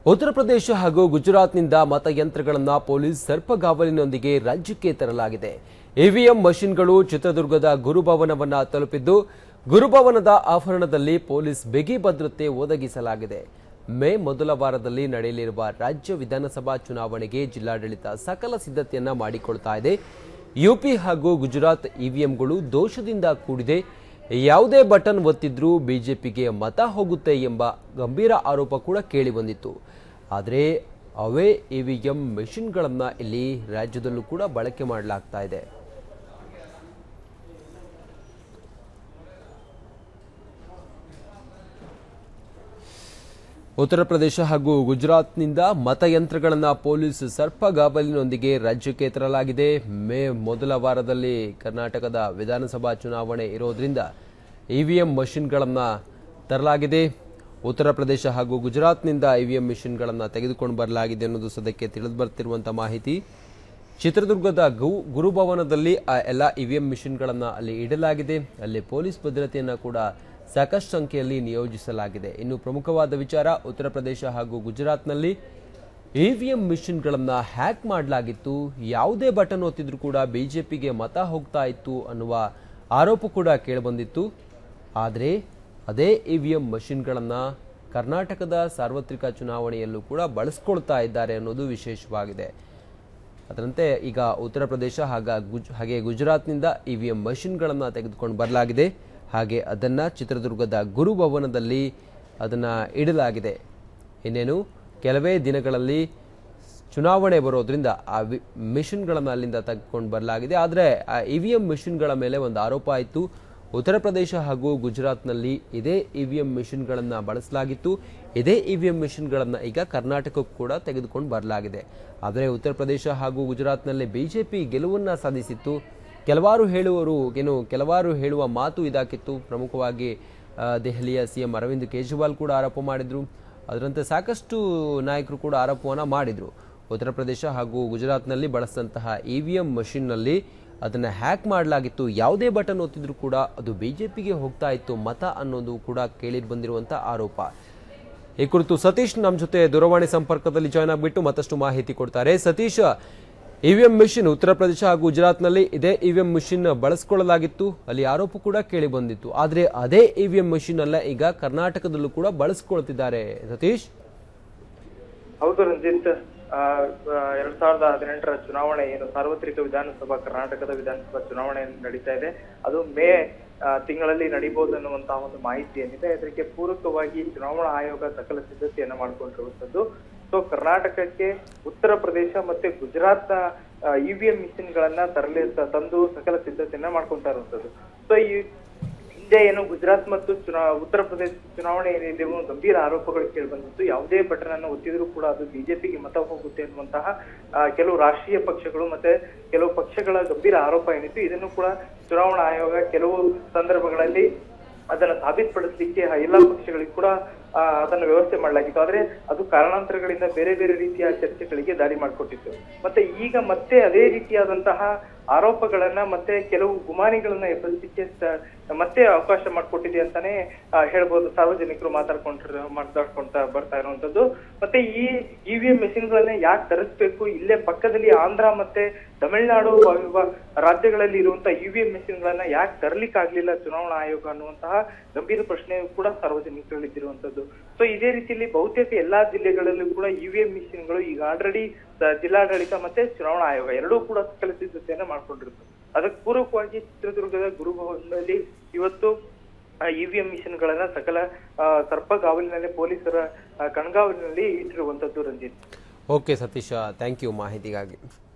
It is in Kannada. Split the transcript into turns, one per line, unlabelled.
ಉತ್ತರ ಪ್ರದೇಶ ಹಾಗೂ ಗುಜರಾತ್ನಿಂದ ಮತಯಂತ್ರಗಳನ್ನು ಪೊಲೀಸ್ ಸರ್ಪಗಾವಲಿನೊಂದಿಗೆ ರಾಜ್ಯಕ್ಕೆ ತರಲಾಗಿದೆ ಇವಿಎಂ ಮಷಿನ್ಗಳು ಚಿತ್ರದುರ್ಗದ ಗುರುಭವನವನ್ನ ತಲುಪಿದ್ದು ಗುರುಭವನದ ಆವರಣದಲ್ಲಿ ಪೊಲೀಸ್ ಬಿಗಿ ಭದ್ರತೆ ಒದಗಿಸಲಾಗಿದೆ ಮೇ ಮೊದಲ ವಾರದಲ್ಲಿ ನಡೆಯಲಿರುವ ರಾಜ್ಯ ವಿಧಾನಸಭಾ ಚುನಾವಣೆಗೆ ಜಿಲ್ಲಾಡಳಿತ ಸಕಲ ಸಿದ್ಧತೆಯನ್ನ ಮಾಡಿಕೊಳ್ತಾ ಇದೆ ಯುಪಿ ಹಾಗೂ ಗುಜರಾತ್ ಇವಿಎಂಗಳು ದೋಷದಿಂದ ಕೂಡಿದೆ ಯಾವುದೇ ಬಟನ್ ಒತ್ತಿದ್ರೂ ಬಿಜೆಪಿಗೆ ಮತ ಹೋಗುತ್ತೆ ಎಂಬ ಗಂಭೀರ ಆರೋಪ ಕೂಡ ಕೇಳಿಬಂದಿತ್ತು ಆದರೆ ಅವೇ ಇವಿಎಂ ಮೆಷಿನ್ಗಳನ್ನು ಇಲ್ಲಿ ರಾಜ್ಯದಲ್ಲೂ ಕೂಡ ಬಳಕೆ ಮಾಡಲಾಗ್ತಾ ಇದೆ ಉತ್ತರ ಪ್ರದೇಶ ಹಾಗೂ ಗುಜರಾತ್ನಿಂದ ಮತಯಂತ್ರಗಳನ್ನು ಪೊಲೀಸ್ ಸರ್ಪಗಾಬಲಿನೊಂದಿಗೆ ರಾಜ್ಯಕ್ಕೆ ತರಲಾಗಿದೆ ಮೇ ಮೊದಲ ವಾರದಲ್ಲಿ ಕರ್ನಾಟಕದ ವಿಧಾನಸಭಾ ಚುನಾವಣೆ ಇರೋದ್ರಿಂದ ಇವಿಎಂ ಮಷಿನ್ಗಳನ್ನು ತರಲಾಗಿದೆ ಉತ್ತರ ಪ್ರದೇಶ ಹಾಗೂ ಗುಜರಾತ್ನಿಂದ ಇವಿಎಂ ಮಿಷಿನ್ಗಳನ್ನು ತೆಗೆದುಕೊಂಡು ಬರಲಾಗಿದೆ ಅನ್ನೋದು ಸದ್ಯಕ್ಕೆ ತಿಳಿದು ಬರ್ತಿರುವಂಥ ಮಾಹಿತಿ ಚಿತ್ರದುರ್ಗದ ಗು ಗುರುಭವನದಲ್ಲಿ ಆ ಎಲ್ಲ ಇವಿಎಂ ಮಿಷಿನ್ಗಳನ್ನು ಅಲ್ಲಿ ಇಡಲಾಗಿದೆ ಅಲ್ಲಿ ಪೊಲೀಸ್ ಭದ್ರತೆಯನ್ನು ಕೂಡ ಸಾಕಷ್ಟು ಸಂಖ್ಯೆಯಲ್ಲಿ ನಿಯೋಜಿಸಲಾಗಿದೆ ಇನ್ನು ಪ್ರಮುಖವಾದ ವಿಚಾರ ಉತ್ತರ ಪ್ರದೇಶ ಹಾಗೂ ಗುಜರಾತ್ನಲ್ಲಿ ಇವಿಎಂ ಮಿಷಿನ್ಗಳನ್ನು ಹ್ಯಾಕ್ ಮಾಡಲಾಗಿತ್ತು ಯಾವುದೇ ಬಟನ್ ಒತ್ತಿದ್ರೂ ಕೂಡ ಬಿಜೆಪಿಗೆ ಮತ ಹೋಗ್ತಾ ಇತ್ತು ಅನ್ನುವ ಆರೋಪ ಕೂಡ ಕೇಳಿಬಂದಿತ್ತು ಆದರೆ ಅದೇ ಇವಿಎಂ ಮಷಿನ್ಗಳನ್ನು ಕರ್ನಾಟಕದ ಸಾರ್ವತ್ರಿಕ ಚುನಾವಣೆಯಲ್ಲೂ ಕೂಡ ಬಳಸ್ಕೊಳ್ತಾ ಇದ್ದಾರೆ ಅನ್ನೋದು ವಿಶೇಷವಾಗಿದೆ ಅದರಂತೆ ಈಗ ಉತ್ತರ ಪ್ರದೇಶ ಹಾಗ ಗುಜ್ ಹಾಗೆ ಗುಜರಾತ್ನಿಂದ ಇವಿಎಂ ಮಷಿನ್ಗಳನ್ನು ತೆಗೆದುಕೊಂಡು ಬರಲಾಗಿದೆ ಹಾಗೆ ಅದನ್ನು ಚಿತ್ರದುರ್ಗದ ಗುರುಭವನದಲ್ಲಿ ಅದನ್ನು ಇಡಲಾಗಿದೆ ಇನ್ನೇನು ಕೆಲವೇ ದಿನಗಳಲ್ಲಿ ಚುನಾವಣೆ ಬರೋದ್ರಿಂದ ಆ ವಿ ಮಿಷಿನ್ಗಳನ್ನು ಅಲ್ಲಿಂದ ತೆಗೆದುಕೊಂಡು ಬರಲಾಗಿದೆ ಆದರೆ ಆ ಇ ವಿ ಎಂ ಮಿಷಿನ್ಗಳ ಮೇಲೆ ಒಂದು ಆರೋಪ ಆಯಿತು ಉತ್ತರ ಪ್ರದೇಶ ಹಾಗೂ ಗುಜರಾತ್ನಲ್ಲಿ ಇದೇ ಇ ವಿ ಎಂ ಮಿಷಿನ್ಗಳನ್ನು ಬಳಸಲಾಗಿತ್ತು ಇದೇ ಇ ವಿ ಎಂ ಮಿಷಿನ್ಗಳನ್ನು ಈಗ ಕರ್ನಾಟಕಕ್ಕೂ ಕೂಡ ತೆಗೆದುಕೊಂಡು ಬರಲಾಗಿದೆ ಆದರೆ ಉತ್ತರ ಪ್ರದೇಶ ಹಾಗೂ ಗುಜರಾತ್ನಲ್ಲಿ ಬಿಜೆಪಿ ಗೆಲುವನ್ನು ಸಾಧಿಸಿತ್ತು ಕೆಲವಾರು ಹೇಳುವರು ಏನು ಕೆಲವಾರು ಹೇಳುವ ಮಾತು ಇದಾಕಿತ್ತು ಪ್ರಮುಖವಾಗಿ ಆ, ದೆಹಲಿಯ ಸಿಎಂ ಅರವಿಂದ್ ಕೇಜ್ರಿವಾಲ್ ಕೂಡ ಆರೋಪ ಮಾಡಿದ್ರು ಅದರಂತೆ ಸಾಕಷ್ಟು ನಾಯಕರು ಕೂಡ ಆರೋಪವನ್ನು ಮಾಡಿದ್ರು ಉತ್ತರ ಪ್ರದೇಶ ಹಾಗೂ ಗುಜರಾತ್ನಲ್ಲಿ ಬಳಸಿದಂತಹ ಇ ವಿ ಎಂ ಮಷಿನ್ನಲ್ಲಿ ಅದನ್ನು ಹ್ಯಾಕ್ ಮಾಡಲಾಗಿತ್ತು ಯಾವುದೇ ಬಟನ್ ಒತ್ತಿದ್ರೂ ಕೂಡ ಅದು ಬಿಜೆಪಿಗೆ ಹೋಗ್ತಾ ಇತ್ತು ಮತ ಅನ್ನೋದು ಕೂಡ ಕೇಳಿ ಬಂದಿರುವಂಥ ಆರೋಪ ಈ ಕುರಿತು ಸತೀಶ್ ನಮ್ಮ ಜೊತೆ ದೂರವಾಣಿ ಸಂಪರ್ಕದಲ್ಲಿ ಜಾಯ್ನ್ ಆಗಿಬಿಟ್ಟು ಮತ್ತಷ್ಟು ಮಾಹಿತಿ ಕೊಡ್ತಾರೆ ಸತೀಶ್ ಇವಿಎಂ ಮಿಷಿನ್ ಉತ್ತರ ಪ್ರದೇಶ ಹಾಗೂ ಗುಜರಾತ್ನಲ್ಲಿ ಇದೇ ಇವಿಎಂ ಮಿಷಿನ್ ಬಳಸ್ಕೊಳ್ಳಲಾಗಿತ್ತು ಅಲ್ಲಿ ಆರೋಪ ಕೂಡ ಕೇಳಿ ಬಂದಿತ್ತು ಆದರೆ ಅದೇ ಇವಿಎಂ ಮಿಷಿನ್ ಅಲ್ಲ ಈಗ ಕರ್ನಾಟಕದಲ್ಲೂ ಕೂಡ ಬಳಸ್ಕೊಳ್ತಿದ್ದಾರೆ ಸತೀಶ್
ಹೌದು ರಂಜಿತ್ ಆ, ಆ, ಎರಡ್ ಸಾವಿರದ ಹದಿನೆಂಟರ ಚುನಾವಣೆ ಏನು ಸಾರ್ವತ್ರಿಕ ವಿಧಾನಸಭಾ ಕರ್ನಾಟಕದ ವಿಧಾನಸಭಾ ಚುನಾವಣೆ ನಡೀತಾ ಇದೆ ಅದು ಮೇ ಆ, ತಿಂಗಳಲ್ಲಿ ನಡೀಬಹುದು ಅನ್ನುವಂತಹ ಒಂದು ಮಾಹಿತಿ ಏನಿದೆ ಇದಕ್ಕೆ ಪೂರಕವಾಗಿ ಚುನಾವಣಾ ಆಯೋಗ ಸಕಲ ಸಿದ್ಧತೆಯನ್ನ ಮಾಡ್ಕೊಂಡಿರುವಂತದ್ದು ಸೊ ಕರ್ನಾಟಕಕ್ಕೆ ಉತ್ತರ ಪ್ರದೇಶ ಮತ್ತೆ ಗುಜರಾತ್ ಇವಿಎಂ ಮಿಷಿನ್ ಗಳನ್ನ ತರಲಿ ತಂದು ಸಕಲ ಸಿದ್ಧತೆಯನ್ನ ಮಾಡ್ಕೊಂತಾ ಇರುವಂತದ್ದು ಸೊ ಈ ಹಿಂದೆ ಏನು ಗುಜರಾತ್ ಮತ್ತು ಚುನಾ ಉತ್ತರ ಪ್ರದೇಶ ಚುನಾವಣೆಯಲ್ಲಿ ಒಂದು ಗಂಭೀರ ಆರೋಪಗಳು ಕೇಳಿ ಬಂದಿತ್ತು ಯಾವುದೇ ಬಟನ್ ಅನ್ನು ಒತ್ತಿದ್ರು ಕೂಡ ಅದು ಬಿಜೆಪಿಗೆ ಮತ ಹೋಗುತ್ತೆ ಅನ್ನುವಂತಹ ಆ, ಕೆಲವು ರಾಷ್ಟ್ರೀಯ ಪಕ್ಷಗಳು ಮತ್ತೆ ಕೆಲವು ಪಕ್ಷಗಳ ಗಂಭೀರ ಆರೋಪ ಏನಿತ್ತು ಇದನ್ನು ಕೂಡ ಚುನಾವಣಾ ಆಯೋಗ ಕೆಲವು ಸಂದರ್ಭಗಳಲ್ಲಿ ಅದನ್ನ ಸಾಬೀತುಪಡಿಸಲಿಕ್ಕೆ ಎಲ್ಲಾ ಪಕ್ಷಗಳಿಗೂ ಕೂಡ ಆ, ಅದನ್ನ ವ್ಯವಸ್ಥೆ ಮಾಡಲಾಗಿತ್ತು ಆದ್ರೆ ಅದು ಕಾರಣಾಂತರಗಳಿಂದ ಬೇರೆ ಬೇರೆ ರೀತಿಯ ಚರ್ಚೆಗಳಿಗೆ ದಾರಿ ಮಾಡಿಕೊಟ್ಟಿತ್ತು ಮತ್ತೆ ಈಗ ಮತ್ತೆ ಅದೇ ರೀತಿಯಾದಂತಹ ಆರೋಪಗಳನ್ನ ಮತ್ತೆ ಕೆಲವು ಗುಮಾನಿಗಳನ್ನ ಎಬ್ಬರಿಸಲಿಕ್ಕೆ ಸ- ಮತ್ತೆ ಅವಕಾಶ ಮಾಡಿಕೊಟ್ಟಿದೆ ಅಂತಾನೆ ಆ, ಹೇಳ್ಬೋದು ಸಾರ್ವಜನಿಕರು ಮಾತಾಡ್ಕೊಂಡ್ರ ಮಾತಾಡ್ಕೊಂತ ಬರ್ತಾ ಇರುವಂತದ್ದು ಮತ್ತೆ ಈ ಇವಿಎಂ ಮೆಷಿನ್ ಗಳನ್ನ ಯಾಕೆ ತರಿಸ್ಬೇಕು ಇಲ್ಲೇ ಪಕ್ಕದಲ್ಲಿ ಆಂಧ್ರ ಮತ್ತೆ ತಮಿಳುನಾಡು ವ- ವ- ರಾಜ್ಯಗಳಲ್ಲಿ ಇರುವಂತಹ ಇವಿಎಂ ಮೆಷಿನ್ ಗಳನ್ನ ಯಾಕೆ ತರ್ಲಿಕ್ಕೆ ಆಗ್ಲಿಲ್ಲ ಚುನಾವಣಾ ಆಯೋಗ ಅನ್ನುವಂತಹ ಗಂಭೀರ ಪ್ರಶ್ನೆ ಕೂಡ ಸಾರ್ವಜನಿಕರಲ್ಲಿ ಇದ್ದಿರುವಂತದ್ದು ಸೊ ಇದೇ ರೀತಿಯಲ್ಲಿ ಬಹುತೇಕ ಎಲ್ಲಾ ಜಿಲ್ಲೆಗಳಲ್ಲೂ ಕೂಡ ಇವಿಎಂ ಮಿಷಿನ್ಗಳು ಈಗ ಆಲ್ರೆಡಿ ಜಿಲ್ಲಾಡಳಿತ ಮತ್ತೆ ಚುನಾವಣಾ ಆಯೋಗ ಎರಡೂ ಕೂಡ ಸಕಲ ಸಿದ್ಧತೆಯನ್ನ ಮಾಡ್ಕೊಂಡಿರುತ್ತೆ ಅದಕ್ಕೆ ಪೂರಕವಾಗಿ ಚಿತ್ರದುರ್ಗದ ಗುರುಭವನದಲ್ಲಿ ಇವತ್ತು ಇವಿಎಂ ಮಿಷನ್ ಗಳನ್ನ ಸಕಲ ಆ, ಸರ್ಪಗಾವಲಿನಲ್ಲಿ ಪೊಲೀಸರ ಆ, ಕಣ್ಗಾವಲಿನಲ್ಲಿ ಇಟ್ಟಿರುವಂತದ್ದು Ranjith
okay Satish thank you ಮಾಹಿತಿಗಾಗಿ